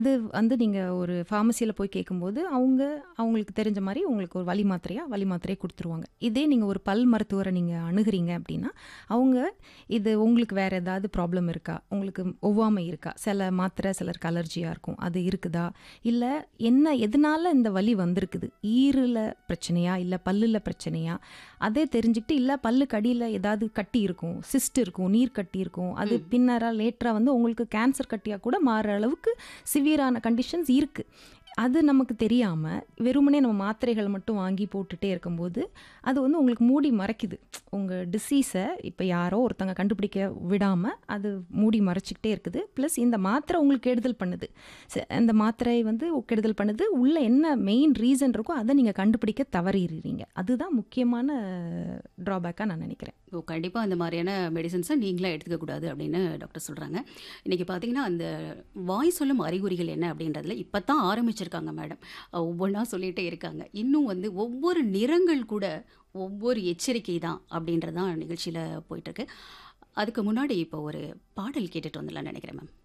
இது வந்து நீங்க ஒரு ஃபார்மசியில போய் கேட்கும்போது, அவங்க அவங்களுக்கு தெரிஞ்ச மாரி உங்களுக்கு ஒரு வலி மாத்திரையா, வலி மாத்திரைய குடுத்துருவாங்க. இதே நீங்க ஒரு பல் மருத்துவர நீங்க அணுகுறீங்க அப்டின்னா, அவங்க இது உங்களுக்கு வேற ஏதாவது ப்ராப்ளம் இருக்கா? உங்களுக்கு ஒவ்வாமை இருக்கா? சில மாத்திரை சிலருக்கு அலர்ஜியா இருக்கும். அது இருக்குதா? இல்ல என்ன எதனால இந்த வலி வந்திருக்குது? ஈறுல பிரச்சனையா? இல்ல பல்லுல பிரச்சனையா? அதே தெரிஞ்சுக்கிட்டு, இல்ல பல்லுக்கு அடியில ஏதாவது கட்டி இருக்கும். சிஸ்ட் இருக்கும். நீர் கட்டி இருக்கும். அது ம். பின்னரா லேட்டரா வந்து உங்களுக்கு கேன்சர் கட்டியா கூட மாறுற அளவுக்கு சிவியரான கண்டிஷன்ஸ் இருக்கு. அது நமக்கு தெரியாம, வெறுமனே நம்ம மாத்திரைகள் மட்டும் வாங்கி போட்டுட்டே இருக்கும்போது, அது வந்து உங்களுக்கு மூடி மறைக்குது. உங்க டிசீஸ இப்ப யாரோ ஒருத்தங்க கண்டுபிடிக்க விடாம, அது மூடி மறைச்சுக்கிட்டே இருக்குது. பிளஸ் இந்த மாத்திரை உங்களுக்கு கெடுதல் பண்ணுது. ச அந்த மாத்திரை வந்து கெடுதல் பண்ணுது. உள்ள என்ன மெயின் ரீசன் இருக்கோ, அத நீங்க கண்டுபிடிக்க தவறிர்றீங்க. அதுதான் முக்கியமான ட்ராபேக்கா நான் நெனைக்கிறேன். ஓ! கண்டிப்பா அந்த மாரியான மெடிசின்ஸ நீங்களா எடுத்துக்க கூடாது அப்படின்னு டாக்டர் சொல்றாங்க. இன்னைக்கு பார்த்தீங்கன்னா, அந்த வாய் சொல்லும் அறிகுறிகள் என்ன அப்படின்றதுல இப்ப தான் ஆரம்பிச்சிருக்காங்க மேடம். ஒவ்வொன்னா சொல்லிட்டே இருக்காங்க. இன்னும் வந்து ஒவ்வொரு நிறங்கள் கூட ஒவ்வொரு எச்சரிக்கை தான் அப்படின்றது தான் நிகழ்ச்சியில போயிட்டுருக்கு. அதுக்கு முன்னாடி இப்போ ஒரு பாடல் கேட்டுட்டு வந்துடலாம்னு நெனைக்கிறேன் மேம்.